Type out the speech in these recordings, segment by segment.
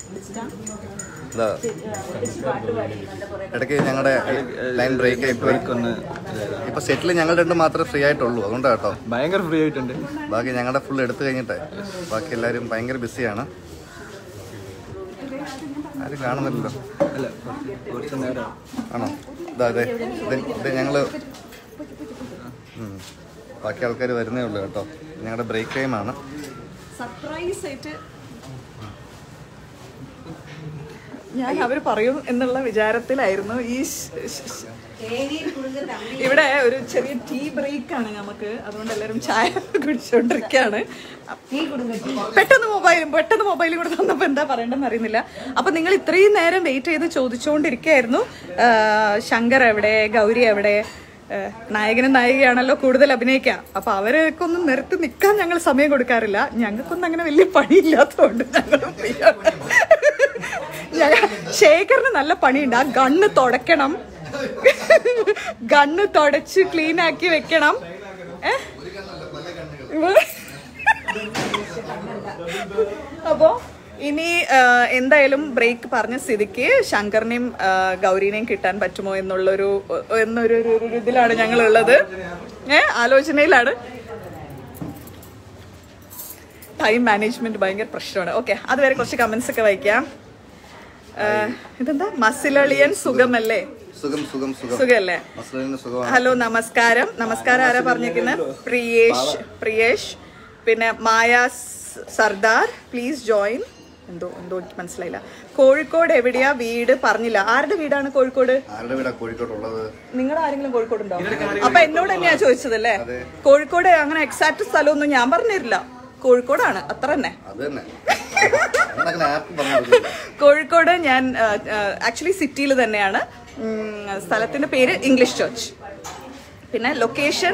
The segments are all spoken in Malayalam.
ഇതാ ഇടയ്ക്ക് ഞങ്ങളുടെ ലൈൻ ബ്രേക്ക് ആയിപ്പോയി ഒന്ന് ഇപ്പൊ സെറ്റിൽ ഞങ്ങൾ രണ്ടും മാത്രമേ ഫ്രീ ആയിട്ടുള്ളൂ അതുകൊണ്ടാണ് കേട്ടോ ഭയങ്കര ഫ്രീ ആയിട്ടുണ്ട് ബാക്കി ഞങ്ങളുടെ ഫുൾ എടുത്തു കഴിഞ്ഞിട്ടേ ബാക്കി എല്ലാവരും ഭയങ്കര ബിസിയാണ് ആരും കാണുന്നില്ലല്ലോ അല്ല കുറച്ച് നേരം ആണോ ഇതാ അതെ ഇത് ഇത് ഞങ്ങള് ഉം. ബാക്കി ആൾക്കാർ വരുന്നേ ഉള്ളൂ കേട്ടോ ഞങ്ങളുടെ ബ്രേക്ക് ടൈമാണ് സർപ്രൈസ് ആയിട്ട് ഞാൻ അവർ പറയും എന്നുള്ള വിചാരത്തിലായിരുന്നു ഈ ഷ്- ഷ്- ഷ്- ഇവിടെ ഒരു ചെറിയ ടീ ബ്രേക്ക് ആണ് നമുക്ക് അതുകൊണ്ട് എല്ലാവരും ചായ കുടിച്ചോണ്ടിരിക്കുകയാണ് പെട്ടെന്ന് മൊബൈലും പെട്ടെന്ന് മൊബൈലും കൂടെ തന്നപ്പോൾ എന്താ പറയണ്ടെന്ന് അറിയുന്നില്ല അപ്പൊ നിങ്ങൾ ഇത്രയും നേരം വെയിറ്റ് ചെയ്ത് ചോദിച്ചുകൊണ്ടിരിക്കുകയായിരുന്നു ആ, ശങ്കർ എവിടെ ഗൗരി എവിടെ ആ, നായകനും നായികയാണല്ലോ കൂടുതൽ അഭിനയിക്കുക അപ്പൊ അവരൊക്കെ ഒന്ന് നിർത്തി നിൽക്കാൻ ഞങ്ങൾ സമയം കൊടുക്കാറില്ല ഞങ്ങൾക്കൊന്നും അങ്ങനെ വലിയ പണിയില്ലാത്തതുകൊണ്ട് ഞങ്ങൾ free ആണ്. ഞങ്ങ- ശേഖറിന് നല്ല പണിയുണ്ട് ആ ഗണ്ണ് തുടയ്ക്കണം ഗണ്ണ് തുടച്ച് ക്ലീൻ ആക്കി വെക്കണം ഏ? അപ്പോ ഇനി ആ, എന്തായാലും ബ്രേക്ക് പറഞ്ഞ സ്ഥിതിക്ക് ശങ്കറിനെയും ആ, ഗൗരീനെയും കിട്ടാൻ പറ്റുമോ എന്നുള്ളൊരു എന്നൊരു ഒരു- ഒരു ഇതിലാണ് ഞങ്ങൾ ഉള്ളത് ഏ ആലോചനയിലാണ് ടൈം മാനേജ്മെന്റ് ഭയങ്കര പ്രശ്നമാണ് ഓക്കെ അതുവരെ കുറച്ച് കമന്റ്സ് ഒക്കെ വായിക്കാം ആ, ഇതെന്താ മസിലളിയൻ സുഖമല്ലേ സുഖം സുഖം സുഖം സുഖമല്ലേ മസ്ലിന് സുഖമാണ് ഹലോ നമസ്കാരം നമസ്കാരം ആരാ പറഞ്ഞിരിക്കുന്നത് പ്രിയേഷ് പ്രിയേഷ് പിന്നെ മായ സ് സർദാർ പ്ലീസ് ജോയിൻ എന്തോ എന്തോ എനിക്ക് മനസ്സിലായില്ല കോഴിക്കോട് എവിടെയാ വീട് പറഞ്ഞില്ല ആരുടെ വീടാണ് കോഴിക്കോട് ആരുടെ വീടാ കോഴിക്കോട്ടുള്ളത് നിങ്ങൾ ആരെങ്കിലും കോഴിക്കോടുണ്ടോ അപ്പൊ എന്നോട് തന്നെയാ ചോദിച്ചതല്ലേ കോഴിക്കോട് അങ്ങനെ എക്സാക്ട് സ്ഥലമൊന്നും ഞാൻ പറഞ്ഞിരില്ല കോഴിക്കോടാണ് അത്ര തന്നെ അത് തന്നെ എന്നങ്ങനെ ആപ്പ് പറഞ്ഞു കോഴിക്കോട് ഞാൻ ആക്ച്വലി സിറ്റിയിൽ തന്നെയാണ് ഉം, സ്ഥലത്തിന്റെ പേര് ഇംഗ്ലീഷ് ചർച്ച് പിന്നെ ലൊക്കേഷൻ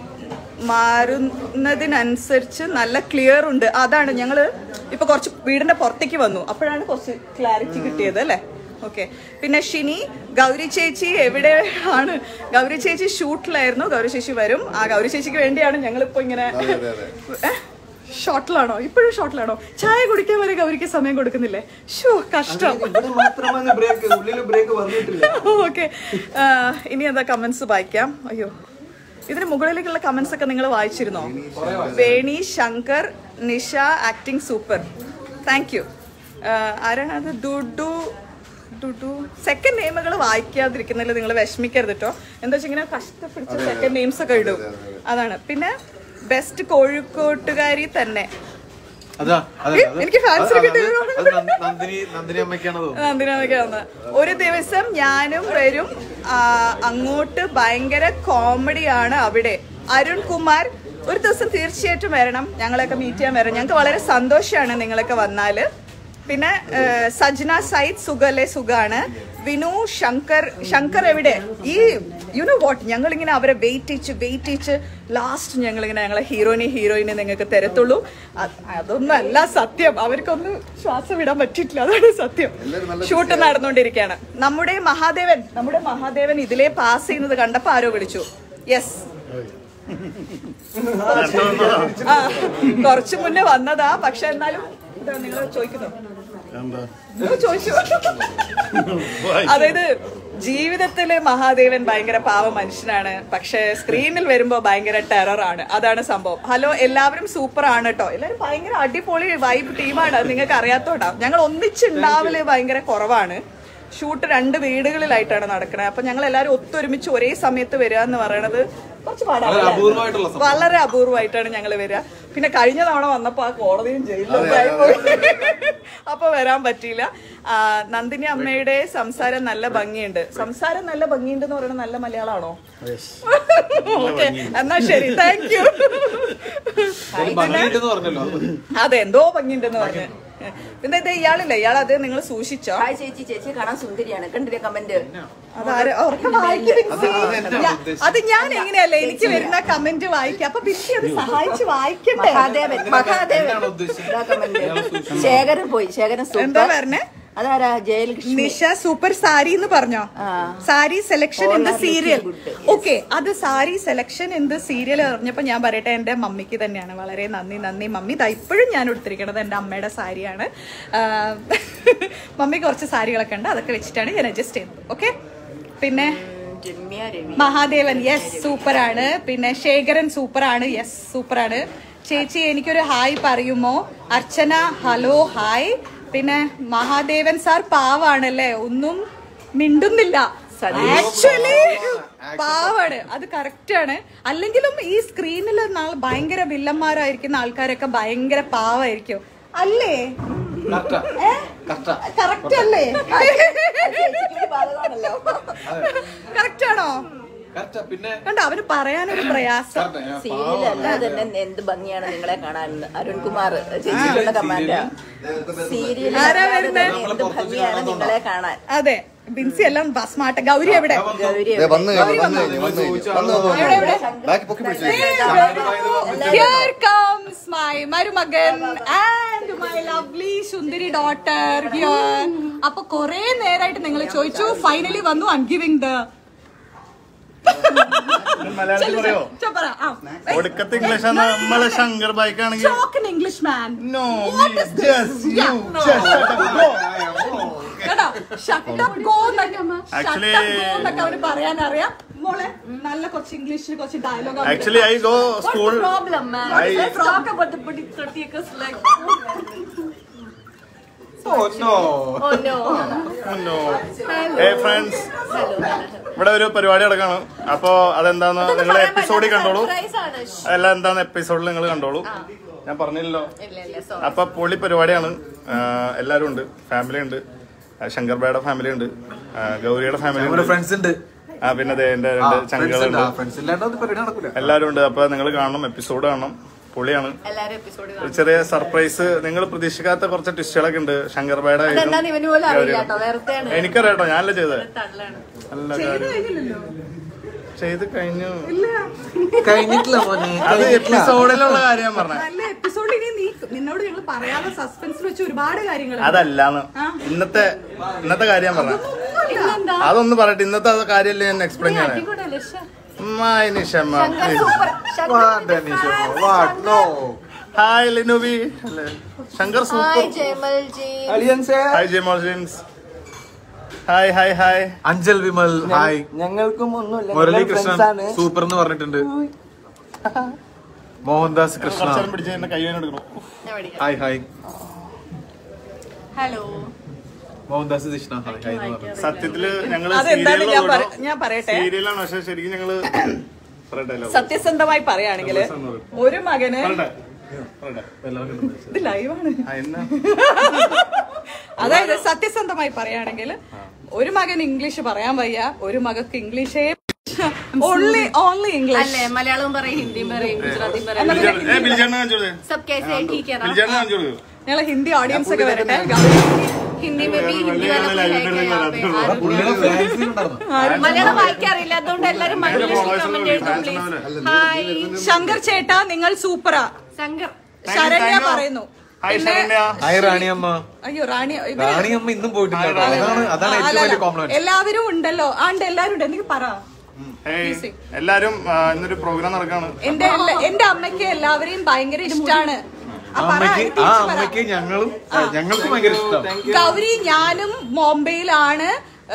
മാറുന്നതിനനുസരിച്ച് നല്ല ക്ലിയർ ഉണ്ട് അതാണ് ഞങ്ങൾ ഇപ്പൊ കുറച്ച് വീടിന്റെ പുറത്തേക്ക് വന്നു അപ്പോഴാണ് കുറച്ച് ക്ലാരിറ്റി കിട്ടിയത് അല്ലേ ഓക്കെ പിന്നെ ഷിനി ഗൗരി ചേച്ചി എവിടെ ആണ് ഗൗരി ചേച്ചി ഷൂട്ടിലായിരുന്നു ഗൗരി ചേച്ചി വരും ആ ഗൗരി ചേച്ചിക്ക് വേണ്ടിയാണ് ഞങ്ങളിപ്പോ ഇങ്ങനെ അതെ അതെ ഏ? ഷോട്ടിലാണോ ഇപ്പോഴും ഷോട്ടിലാണോ ചായ കുടിക്കാൻ വരെ ഗൗരിക്ക് സമയം കൊടുക്കുന്നില്ലേ ഷോ കഷ്ടം ഇവിടെ മാത്രമാണ് ബ്രേക്ക് ഉള്ളിൽ ബ്രേക്ക് വന്നിട്ടില്ല ഓക്കെ ഇനി എന്താ കമന്റ്സ് വായിക്കാം അയ്യോ ഇതിന് മുകളിലേക്കുള്ള കമന്റ്സ് ഒക്കെ നിങ്ങൾ വായിച്ചിരുന്നോ Veni Shankar Nisha acting super thank you ആരാണ് അത് ഡുഡു ഡുഡു സെക്കൻഡ് നെയിമുകൾ വായിക്കാതിരിക്കുന്നതിൽ നിങ്ങൾ വിഷമിക്കരുത് കേട്ടോ എന്താ വെച്ചാൽ ഇങ്ങനെ കഷ്ടപ്പിടിച്ച സെക്കൻഡ് നെയിംസ് ഒക്കെ ഇടും അതാണ് പിന്നെ ബെസ്റ്റ് കോഴിക്കോട്ടുകാരി തന്നെ അതാ അതെ ഏ, എനിക്ക് fans നെ കിട്ടിയല്ലോ. നന്ദിനി നന്ദിനി അമ്മയ്ക്കാണ് തോന്നുന്നത് എന്തിനാന്നൊക്കെ വന്നത് ഒരു ദിവസം ഞാനും വരും ആ, അങ്ങോട്ട് ഭയങ്കര കോമഡിയാണ് അവിടെ അരുൺ കുമാർ ഒരു ദിവസം തീർച്ചയായിട്ടും വരണം ഞങ്ങളൊക്കെ മീറ്റ് ചെയ്യാൻ വരണം ഞങ്ങൾക്ക് വളരെ സന്തോഷമാണ് നിങ്ങളൊക്കെ വന്നാല് പിന്നെ ഏ, സജ്ന സൈദ് സുഖല്ലേ സുഖാണ് വിനു ശങ്കർ ശങ്കർ എവിടെ ഈ യു നോ വാട്ട് ഞങ്ങളിങ്ങനെ അവരെ വെയിറ്റ് ചെയ്ച്ച് വെയിറ്റ് ചെയ്ച്ച് ലാസ്റ്റ് ഞങ്ങളിങ്ങനെ ഞങ്ങളെ ഹീറോയിനെ ഹീറോയിനെ നിങ്ങൾക്ക് തരത്തുള്ളൂ അത് അതൊന്നും അല്ല സത്യം അവർക്കൊന്നും ശ്വാസം വിടാൻ പറ്റിയിട്ടില്ല അതാണ് സത്യം ഷൂട്ട് നടന്നുകൊണ്ടിരിക്കുകയാണ് നമ്മുടെ മഹാദേവൻ നമ്മുടെ മഹാദേവൻ ഇതിലേ പാസ് ചെയ്യുന്നത് കണ്ടപ്പോ ആരോ വിളിച്ചു യെസ് ആ കുറച്ചു മുന്നേ വന്നതാ പക്ഷെ എന്നാലും നിങ്ങൾ ചോദിക്കുന്നു നിങ്ങൾ ചോദിച്ചു അതായത് ജീവിതത്തില് മഹാദേവൻ ഭയങ്കര പാവ മനുഷ്യനാണ് പക്ഷെ സ്ക്രീനിൽ വരുമ്പോ ഭയങ്കര ടെററാണ് അതാണ് സംഭവം ഹലോ എല്ലാവരും സൂപ്പർ ആണ് കേട്ടോ എല്ലാവരും ഭയങ്കര അടിപൊളി വൈബ് ടീമാണ് അത് നിങ്ങൾക്ക് അറിയാത്തോണ്ടാ ഞങ്ങൾ ഒന്നിച്ചുണ്ടാവല് ഭയങ്കര കുറവാണ് ഷൂട്ട് രണ്ട് വീടുകളിലായിട്ടാണ് നടക്കുന്നത് അപ്പൊ ഞങ്ങൾ എല്ലാവരും ഒത്തൊരുമിച്ച് ഒരേ സമയത്ത് വരിക എന്ന് പറയണത് കുറച്ച് പാടാണ് അപൂർവമായിട്ടുള്ള വളരെ അപൂർവമായിട്ടാണ് ഞങ്ങൾ വരിക പിന്നെ കഴിഞ്ഞ തവണ വന്നപ്പോ ആ കോടതിയും ജയിലിലും ആയി പോയി അപ്പൊ വരാൻ പറ്റിയില്ല ആ, നന്ദിനി അമ്മയുടെ സംസാരം നല്ല ഭംഗിയുണ്ട് സംസാരം നല്ല ഭംഗിയുണ്ട് എന്ന് പറയുന്നത് നല്ല മലയാളമാണോ ഓക്കെ എന്നാ ശരി താങ്ക് യു ഭംഗിയിട്ടെന്ന് പറഞ്ഞല്ലോ അതെ എന്തോ ഭംഗിയുണ്ടെന്ന് പറഞ്ഞു പിന്നെ ഇത് ഇയാളില്ല ഇയാൾ അത് നിങ്ങൾ സൂക്ഷിച്ചോ ഹായ് ചേച്ചി ചേച്ചി കാണാൻ സുന്ദരിയാണ് കണ്ടില്ലേ കമന്റ് അതാര് ഉറക്കെ വായിക്കും അത് ഞാൻ എങ്ങനെയല്ലേ എനിക്ക് വരുന്ന കമന്റ് വായിക്കാം അപ്പൊ ബിന്ദി അത് സഹായിച്ച് വായിക്കണ്ടേ മഹാദേവൻ മഹാദേവൻ എന്താണ് ഉദ്ദേശിച്ചത്? ഇതാ കമന്റ് ശേഖരൻ പോയി ശേഖരൻ എന്താ സൂപ്പർ പറഞ്ഞേ അതാരാ ജയലക്ഷ്മി നിഷ സൂപ്പർ സാരി എന്ന് പറഞ്ഞോ ആ. Sari selection in the All are serial looking good. Okay അത് sari selection in the serial അറിഞ്ഞപ്പോ ഞാൻ പറയട്ടെ എന്റെ മമ്മിക്ക് തന്നെയാണ് വളരെ നന്ദി നന്ദി മമ്മി ഇതാ ഇപ്പോഴും ഞാൻ എടുത്തിരിക്കണത് എന്റെ അമ്മയുടെ സാരിയാണ് ആ, മമ്മി കുറച്ച് സാരികളൊക്കെ ഉണ്ട് അതൊക്കെ വെച്ചിട്ടാണ് ഞാൻ അഡ്ജസ്റ്റ് ചെയ്യുന്നത് ഓക്കെ പിന്നെ രമ്യ രവി മഹാദേവൻ യെസ് സൂപ്പറാണ് പിന്നെ ശേഖരൻ സൂപ്പറാണ് യെസ് സൂപ്പറാണ് ചേച്ചി എനിക്കൊരു ഹായ് പറയുമോ അർച്ചന ഹലോ ഹായ് പിന്നെ മഹാദേവൻ സാർ പാവാണല്ലേ ഒന്നും മിണ്ടുന്നില്ല ആക്ച്വലി പാവാണ് അത് കറക്റ്റ് ആണ് അല്ലെങ്കിലും ഈ സ്ക്രീനിൽ നാൾ ഭയങ്കര വില്ലന്മാരായിരിക്കുന്ന ആൾക്കാരൊക്കെ ഭയങ്കര പാവായിരിക്കും അല്ലേ കറക്റ്റ് അല്ലേ ചേച്ചിക്ക് ബാധകമാണല്ലോ കറക്റ്റ് ആണോ കറക്റ്റാ പിന്നെ കണ്ടോ അവന് പറയാനൊരു പ്രയാസം സീരിയൽ അല്ലാതെ തന്നെ എന്ത് ഭംഗിയാണ് നിങ്ങളെ കാണാൻ അരുൺകുമാർ ചേച്ചിക്കുള്ള കമാൻഡാ സീരിയൽ ആരാ വരുന്നേ? എന്ത് ഭംഗിയാണ് നിങ്ങളെ കാണാൻ അതെ ബിൻസി എല്ലാം സ്മാർട്ട് ഗൗരി എവിടെ ഗൗരി ദേ വന്നു കഴിഞ്ഞു വന്നു കഴിഞ്ഞു വന്നു കഴിഞ്ഞു വന്നു വന്നു എവിടെ, എവിടെ? ബാക്കി പൊക്കി പിടിച്ചു Here comes my മരുമകൻ and my lovely സുന്ദരി ഡോട്ടർ here. അപ്പൊ കൊറേ നേരായിട്ട് നിങ്ങൾ ചോദിച്ചു ഫൈനലി വന്നു ഐ ഗിവിംഗ് ദ മലയാളത്തിൽ പറയോ ഒടുക്കത്തെ ഇംഗ്ലീഷ് നമ്മളെ ശങ്കർ ബൈക്ക് ആണെങ്കിൽ talk in English man no just you കേട്ടോ ഷട്ട് അപ്പ് ഗോ എന്നൊക്കെ Actually- എന്നൊക്കെ അവന് പറയാൻ അറിയാം മോളെ നല്ല കുറച്ച് ഇംഗ്ലീഷിൽ കുറച്ച് dialogue actually I go school problem, man? I- Let's talk about the pretty 30 acres like. Oh no Oh no. No hey friends ഇവിടെ ഒരു പരിപാടി നടക്കാണ് അപ്പോ അതെന്താന്ന് നിങ്ങൾ എപ്പിസോഡിൽ കണ്ടോളൂ Surprise ആണ്. Shh. അതെല്ലാം എന്താന്ന് എപ്പിസോഡിൽ നിങ്ങൾ കണ്ടോളൂ ഞാൻ പറഞ്ഞില്ലല്ലോ ഇല്ല, ഇല്ല, sorry. അപ്പൊ പൊളി പരിപാടിയാണ് ആ, എല്ലാരും ഉണ്ട് ഫാമിലി ഉണ്ട് ആ, ശങ്കർ ബേയുടെ ഫാമിലി ഉണ്ട് ആ, ഗൗരിയുടെ ഫാമിലി നമ്മുടെ ഉണ്ട് ഫ്രണ്ട്സ് ഉണ്ട് ആ പിന്നെ ദേ എന്റെ രണ്ട് ചങ്കുകളുണ്ട് ഫ്രണ്ട്സ് ഇല്ലാണ്ട് പരിപാടി നടക്കൂല എല്ലാരും ഉണ്ട് അപ്പൊ നിങ്ങൾ കാണണം എപ്പിസോഡ് കാണണം പൊളിയാണ് എല്ലാരും എപ്പിസോഡ് ഒരു ചെറിയ സർപ്രൈസ് നിങ്ങൾ പ്രതീക്ഷിക്കാത്ത കുറച്ച് ട്വിസ്റ്റുകളൊക്കെ ഉണ്ട് ശങ്കർ ബേയുടെ അതെന്താന്ന് ഇവന് പോലും അറിയില്ല കേട്ടോ വെറുതെയാണ് എനിക്കറിയാട്ടോ ഞാനല്ലേ ചെയ്തത് തള്ളാണ് നല്ല കാര്യം ചെയ്ത് കഴിഞ്ഞു കഴിഞ്ഞിട്ടില്ല മോനെ അത് എപ്പിസോഡിലുള്ള കാര്യം ഞാൻ പറഞ്ഞത് നല്ല എപ്പിസോഡ് ഇനി നീ നിന്നോട് ഞങ്ങൾ പറയാതെ സസ്പെൻസിൽ വെച്ച് ഒരുപാട് കാര്യങ്ങൾ അതല്ലാന്ന് ഇന്നത്തെ ഇന്നത്തെ കാര്യം ഞാൻ പറഞ്ഞത് അതൊന്ന് പറയട്ടെ ഇന്നത്തെ അത് കാര്യമല്ലേ ഞാൻ എക്സ്പ്ലെയിൻ ചെയ്യണേ മായി നിഷമ്മ What, Danisha? What? No. Hi ലിനുബി അല്ലേ ശങ്കർ സൂപ്പർ ജയമൽ ജി അലിയൻസേ hi Jemol James hi hi hi Anchal Vimal hi ഞങ്ങൾക്കും ഒന്നുമില്ല മുരളി ഞങ്ങൾ കൃഷ്ണൻ friends ആണ്. സൂപ്പർ എന്ന് പറഞ്ഞിട്ടുണ്ട് മോഹൻദാസ് കൃഷ്ണ കുറച്ചേരം പിടിച്ച് എന്നെ കൈ വേണം എടുക്കണം hi hi hello Mohandas Krishna hi hi എന്ന് പറഞ്ഞു സത്യത്തില് ഞങ്ങള് അതെന്തായാലും ഞാൻ പറ- ഞാൻ പറയട്ടെ സീരിയലാണ് പക്ഷെ ശരിക്കും ഞങ്ങള് പറയട്ടെ അല്ലോ. സത്യസന്ധമായി പറയുകയാണെങ്കിൽ ഒരു മകന് പറയട്ടെ പറയട്ടെ ഇത് ലൈവാണ് ആ, എന്നാ അതായത് സത്യസന്ധമായി പറയുകയാണെങ്കിൽ ഒരു മകൻ ഇംഗ്ലീഷ് പറയാൻ വയ്യ ഒരു മകൾക്ക് ഇംഗ്ലീഷേ ഓൺലി ഓൺലി ഇംഗ്ലീഷ് അല്ലേ മലയാളവും പറയും ഹിന്ദിയും പറയും ഗുജറാത്തിയും പറയും ബിൽജേട്ടൻ- ഏ, ബിൽജേട്ടനെ കാണിച്ചു കൊടുത്തേ. സബ് कैसे है ठीक है ना ബിൽജേട്ടനെ കാണിച്ചു കൊടുക്കൂ. ഞങ്ങൾ ഹിന്ദി ഓഡിയൻസ് ഒക്കെ വരട്ടെ हिंदी में भी हिंदी वाला कोई है क्या यहाँ पे आരും- പുള്ളിയുടെ ഫാൻസ് ഉണ്ടായിരുന്നു മലയാളം വായിക്കാറില്ല അതുകൊണ്ട് എല്ലാരും ഇംഗ്ലീഷിൽ കമന്റ് എഴുതും പ്ലീസ് ഹായ് ശങ്കർ ചേട്ടാ നിങ്ങൾ സൂപ്പറാ ശങ്കർ ശരണ്യ പറയുന്നു ഹായ് പിന്നെ- ശരണ്യ ഹായ് റാണിയമ്മ അയ്യോ റാണി ഇവര് റാണിയമ്മ ഇന്നും പോയിട്ടില്ല കേട്ടോ. അതാണ് അതാണ് ആ, ഏറ്റവും അല്ല, വലിയ അല്ല. കോംപ്ലിമെന്റ് എല്ലാവരും ഉണ്ടല്ലോ ആണ്ട് എല്ലാവരും ഉണ്ട് എനിക്ക് പറ ഹേയ് എല്ലാരും ആ, ഇന്നൊരു പ്രോഗ്രാം നടക്കാണ് എന്റെ എല്ലാ- എന്റെ അമ്മയ്ക്ക് എല്ലാവരെയും ഭയങ്കര ഇഷ്ടാണ് ആ, പറ, അമ്മയ്ക്ക് എനിക്ക് ആ തിരിച്ച് പറ. അമ്മയ്ക്ക് ഞങ്ങളും ആ, ഞങ്ങൾക്ക് ഭയങ്കര ഇഷ്ടം ഗൗരി ഞാനും ബോംബെയിലാണ്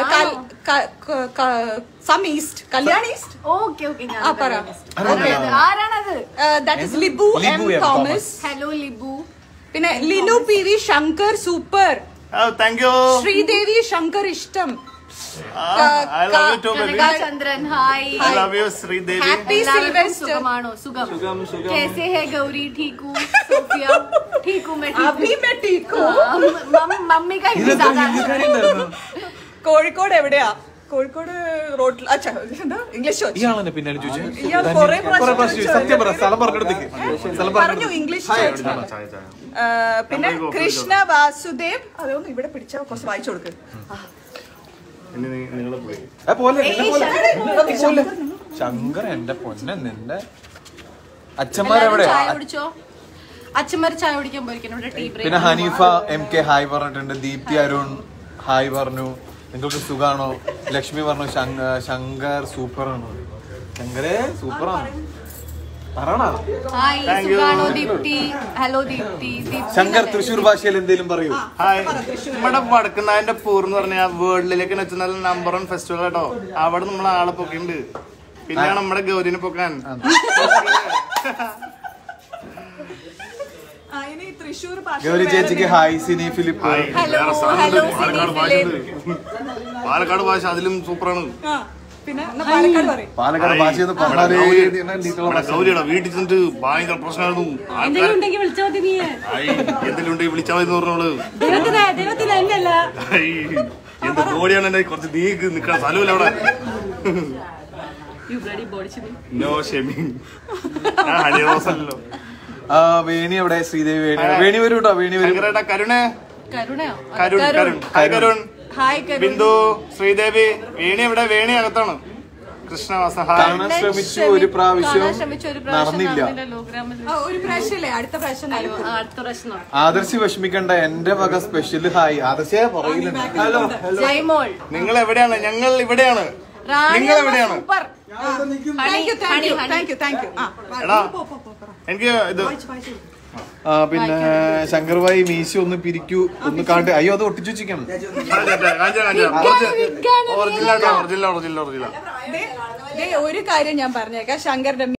some east Kalyan east okay okay ഞാൻ ആ പറ ആരാണത് that is Libu M Libu M Thomas hello Libu പിന്നെ Linu P V Shankar super thank you Sridevi Shankar ഇഷ്ടം I love you too baby Kanaka Chandran hi I love you Sridevi happy എല്ലാവർക്കും സിൽവെസ്റ്റർ സുഖമാണോ സുഖം कैसे है गौरी ठीक हूँ सोफिया ठीक हूँ मैं ठीक അഭി हूँ മേ ടീക്കോ हाँ, मम- मम्मी का हिंदी ഇതെന്താ ज्यादा ഹിന്ദിക്കാരി ഉണ്ടായിരുന്നു കോഴിക്കോട് എവിടെയാ കോഴിക്കോട് റോഡിൽ അച്ഛാ എന്താ ഇംഗ്ലീഷ് ചോദിച്ചു. ഇയാളെന്നെ പിന്നാലെ ചോദിച്ചു ഇയാൾ കുറേ പ്രാവശ്യം കുറെ പ്രാവശ്യം ചോദിച്ചു. സത്യം പറ സ്ഥലം പറഞ്ഞെടുത്തേക്ക് സ്ഥലം പറഞ്ഞു പറഞ്ഞു ഇംഗ്ലീഷ് ചോദിച്ചു. ആ, പിന്നെ കൃഷ്ണ വാസുദേവ് അതൊന്നും ഇവിടെ പിടിച്ചാൽ കുറച്ച് വായിച്ചു കൊടുക്ക് ഇനി നിങ്ങൾ പോയി പോലെ നിന്നെ പോലെ. പോലെ. ശങ്കർ എന്റെ പൊന്നെ നിന്റെ അച്ഛന്മാരെവിടെ ചായ കുടിച്ചോ അച്ഛന്മാർ ചായ കുടിക്കാൻ പോയിരിക്കണം ഇവിടെ ടീ ബ്രേക്ക് പിന്നെ ഹനീഫ എം കെ ഹായ് പറഞ്ഞിട്ടുണ്ട് ദീപ്തി അരുൺ ഹായ് പറഞ്ഞു നിങ്ങൾക്ക് സുഖാണോ ലക്ഷ്മി പറഞ്ഞു ശങ്ക- ശങ്കർ സൂപ്പർ ആണ് ശങ്കരേ സൂപ്പറാണ് പറയണ ഹായ് Thank you. സുഖാണോ ദീപ്തി ഹലോ ദീപ്തി ദീപ്തി ശങ്കർ എന്നല്ലേ? തൃശ്ശൂർ ഭാഷയിൽ എന്തെങ്കിലും പറയൂ ഹായ് നമ്മുടെ വടക്കുന്നായന്റെ പൂർ എന്ന് പറഞ്ഞാൽ വേൾഡിലേക്ക് വെച്ച നല്ല നമ്പർ വൺ ഫെസ്റ്റിവൽ കേട്ടോ അവിടെ നമ്മളെ ആളെ പൊക്കിണ്ട് പിന്നെ നമ്മുടെ ഗൗരിനെ പൊക്കാൻ ആ, ഇനി തൃശ്ശൂർ ഭാഷ ഗൗരി ചേച്ചിക്ക് hi Sini Philip hi. Hello, വേറെ സ്ഥലമുണ്ട്. hello, പാലക്കാട് ഭാഷ സിനി ഉണ്ട്. പാലക്കാട് ഭാഷ അതിലും സൂപ്പറാണ് ആ, പിന്നെ എന്നാ പാലക്കാട് പറയും പാലക്കാട് ഹായ്. ഭാഷ എന്ന് നമ്മുടെ പറഞ്ഞാലേ ഗൗരി- എണ്ണീട്ടുള്ള നമ്മുടെ ഭാഷ. ഗൗരിയുടെ വീട്ടിൽ ചെന്നിട്ട് ഭയങ്കര പ്രശ്നമായിരുന്നു ആൾക്കാർ എന്തെങ്കിലും ഉണ്ടെങ്കിൽ വിളിച്ചാൽ മതി നീ എന്തെങ്കിലും ഉണ്ടെങ്കിൽ വിളിച്ചാൽ മതി എന്ന് പറഞ്ഞോള് ദൈവത്തിന് ദൈവത്തിന് എന്നല്ല ഹായ്. എന്ത് ബോഡിയാണ് എന്റെ കുറച്ച് നീക്ക് നിക്കാൻ സ്ഥലമില്ല അവിടെ you bloody body no shaming ഞാൻ ഹരിറോസല്ലോ ആ വേണി എവിടെ ശ്രീദേവി വേണി വേണി വരൂ കേട്ടോ വേണി വരും ശങ്കരേട്ടാ കരുണേ കരുണയോ കരുൺ കരുൺ ഹായ് കരുൺ ഹായ് കരുൺ ബിന്ദു ശ്രീദേവി വേണി എവിടെ വേണി അകത്താണ് കൃഷ്ണവാസ ഹായ് കാണാൻ ശ്രമിച്ചു ഒരു പ്രാവശ്യം കാണാൻ ശ്രമിച്ചു ഒരു പ്രാവശ്യം നടന്നില്ല നടന്നില്ലല്ലോ ഗ്രാമിൽ ആ, ഒരു പ്രാവശ്യമല്ലേ അടുത്ത പ്രാവശ്യം അയ്യോ ആ, അടുത്ത പ്രശ്നം ആദർശി വിഷമിക്കണ്ട എന്റെ വക സ്പെഷ്യൽ ഹായ് ആദർശേ പറയുന്നുണ്ട് ഹലോ ഹലോ ജയ്മോൾ നിങ്ങൾ എവിടെയാണ് ഞങ്ങൾ ഇവിടെയാണ് നിങ്ങൾ എവിടെയാണ് super thank you thank you thank you thank you ആ എടാ പോ, പോ, പോ, പറ. എനിക്ക് ഇത് ആ പിന്നെ ശങ്കർ ഭായി മീശ ഒന്ന് പിരിക്കൂ ഒന്ന് കാണ്ട് അയ്യോ അത് ഒട്ടിച്ചു വെച്ചിരിക്കണം ഒറിജിനൽ ഒറിജിനൽ ഒറിജിനൽ ഒറിജിനൽ ദേ, ദേ, ഒരു കാര്യം ഞാൻ പറഞ്ഞേക്കാം ശങ്കറിന്റെ